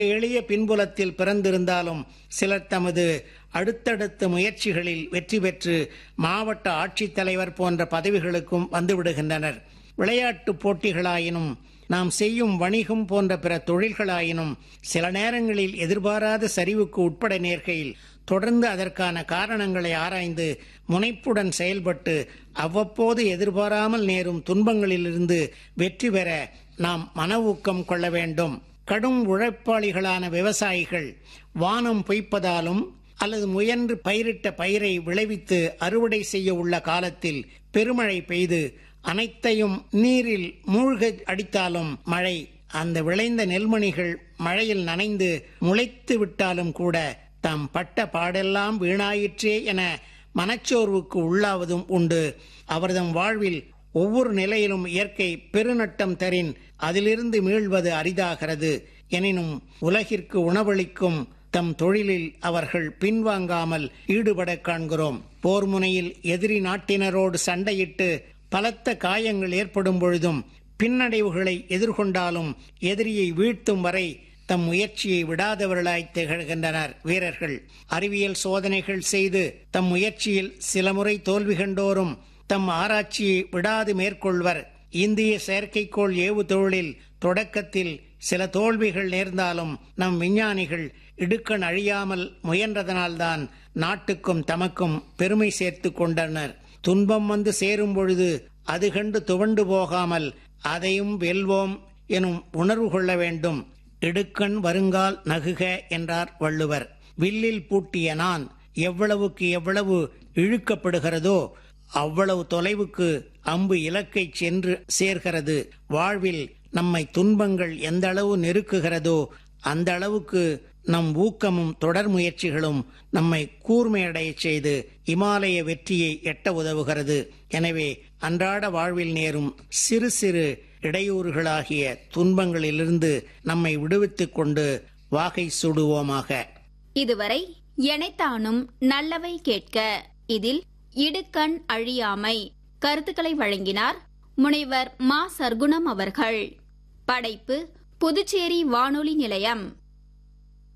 எளிய பின்புலத்தில் பிறந்திருந்தாலும் சிலர் தமது அடுத்தடுத்த முயற்சிகளில் வெற்றி பெற்று மாவட்ட ஆட்சித்தலைவர் போன்ற பதவிகளுக்கும் வந்துவிடுகின்றனர் விளையாட்டுப் போட்டிகளாயினும் நாம் செய்யும் வணிகம் போன்ற பிற தொழில்களாயினும் சில நேரங்களில் எதிர்பாராத சரிவுக்கு உட்பட நேர்கையில் தொடர்ந்து அதற்கான காரணங்களை ஆராய்ந்து முனைப்புடன் செயல்பட்டு அவ்வப்போது எதிர்பாராமல் நேரும் துன்பங்களிலிருந்து வெற்றி பெற நாம் மன ஊக்கம் கொள்ள வேண்டும் கடும் உழைப்பாளிகளான விவசாயிகள் வானம் பொய்ப்பதாலும் அல்லது முயன்று பயிரிட்ட பயிரை விளைவித்து அறுவடை செய்ய உள்ள காலத்தில் பெருமழை பெய்து அனைத்தையும் நீரில் மூழ்க அடித்தாலும் மழை அந்த விளைந்த நெல்மணிகள் மழையில் நனைந்து முளைத்து விட்டாலும் கூட தாம் பட்ட பாடெல்லாம் வீணாயிற்றே என மனச்சோர்வுக்கு உள்ளாவதும் உண்டு அவர்தம் வாழ்வில் ஒவ்வொரு நிலையிலும் இயற்கை பெருநட்டம் தரின் அதிலிருந்து மீள்வது அரிதாகிறது எனினும் உலகிற்கு உணவளிக்கும் தம் தொழிலில் அவர்கள் பின்வாங்காமல் ஈடுபட காண்கிறோம் போர் முனையில் எதிரி நாட்டினரோடு சண்டையிட்டு பலத்த காயங்கள் ஏற்படும் பொழுதும் பின்னடைவுகளை எதிர்கொண்டாலும் எதிரியை வீழ்த்தும் வரை தம் முயற்சியை விடாதவர்களாய் திகழ்கின்றனர் வீரர்கள் அறிவியல் சோதனைகள் செய்து தம் முயற்சியில் சில முறை தோல்வி கண்டோரும் தம் ஆராய்ச்சியை விடாது மேற்கொள்வர் இந்திய செயற்கைக்கோள் ஏவு தொழிலில் தொடக்கத்தில் சில தோல்விகள் நேர்ந்தாலும் நம் விஞ்ஞானிகள் இடுக்கண் அழியாமல் முயன்றதனால்தான் நாட்டுக்கும் தமக்கும் பெருமை சேர்த்து கொண்டனர் துன்பம் வந்து சேரும் பொழுது அது கண்டு துவண்டு போகாமல் அதையும் வெல்வோம் எனும் உணர்வு கொள்ள வேண்டும் இடுக்கண் வருங்கால் நகுக என்றார் வள்ளுவர் வில்லில் பூட்டிய நான் எவ்வளவுக்கு எவ்வளவு இழுக்கப்படுகிறதோ அவ்வளவு தொலைவுக்கு அம்பு இலக்கை சென்று சேர்கிறது வாழ்வில் நம்மை துன்பங்கள் எந்த அளவு நெருக்குகிறதோ அந்த அளவுக்கு நம் ஊக்கமும் தொடர் முயற்சிகளும் நம்மை கூர்மையடைய செய்து இமாலய வெற்றியை எட்ட உதவுகிறது எனவே அன்றாட வாழ்வில் நேரும் சிறு சிறு இடையூறுகளாகிய துன்பங்களிலிருந்து நம்மை விடுவித்துக் கொண்டு வாகை சுடுவோமாக இதுவரை எனைத்தானும் நல்லவை கேட்க இதில் இடுக்கண் அழியாமை கருத்துக்களை வழங்கினார் முனைவர் மா சர்க்குணம் அவர்கள் படைப்பு புதுச்சேரி வானொலி நிலையம்